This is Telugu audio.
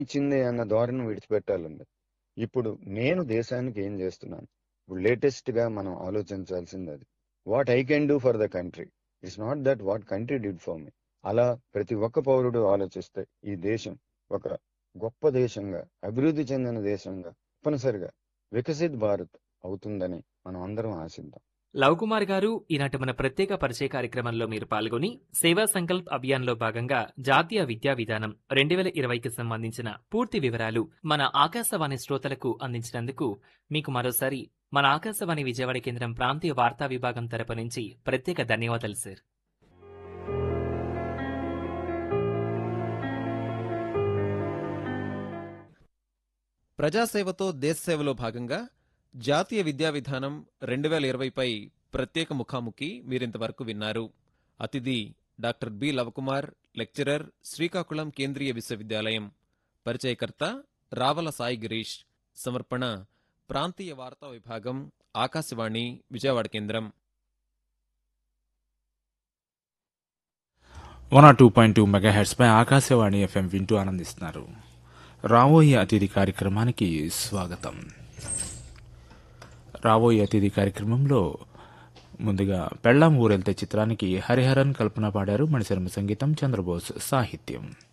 ఇచ్చింది అన్న ధోరణి విడిచిపెట్టాలండి ఇప్పుడు నేను దేశానికి ఏం చేస్తున్నాను ఇప్పుడు లేటెస్ట్ గా మనం ఆలోచించాల్సింది అది what I can do for the country it's not that what country did for me అలా ప్రతి ఒక్క పౌరుడు ఆలోచిస్తే ఈ దేశం ఒక గొప్ప దేశంగా అభివృద్ధి చెందిన దేశంగా తప్పనిసరిగా వికసిత్ భారత్ అవుతుందని మనం అందరం ఆశిద్దాం లవ్ కుమార్ గారు ఈనాటి మన ప్రత్యేక పరిచయ కార్యక్రమంలో మీరు పాల్గొని సేవా సంకల్ప్ అభియాన్లో భాగంగా జాతీయ విద్యా విధానం రెండు వేల ఇరవైకి సంబంధించిన పూర్తి వివరాలు మన ఆకాశవాణి శ్రోతలకు అందించినందుకు మీకు మరోసారి మన ఆకాశవాణి విజయవాడ కేంద్రం ప్రాంతీయ వార్తా విభాగం తరపు నుంచి ప్రత్యేక ధన్యవాదాలు సార్ ప్రజాసేవతో దేశసేవలో భాగంగా జాతీయ విద్యా విధానం రెండు వేల ఇరవైపై ప్రత్యేక ముఖాముఖి మీరింతవరకు విన్నారు అతిథి doctor B Lavakumar lecturer Srikakulam కేంద్రీయ విశ్వవిద్యాలయం పరిచయకర్త రావల సాయి గిరీష్ సమర్పణ ప్రాంతీయ వార్తా విభాగం ఆకాశవాణి విజయవాడ కేంద్రం one o two point two మెగాహెడ్స్పై ఆకాశవాణి ఎఫ్ఎం వింటూ ఆనందిస్తున్నారు రాబోయే అతిథి కార్యక్రమానికి స్వాగతం రాబోయే అతిథి కార్యక్రమంలో ముందుగా పెళ్ళాం ఊరెళ్తే చిత్రానికి హరిహరన్ కల్పన పాడారు మణిశర్మ సంగీతం చంద్రబోస్ సాహిత్యం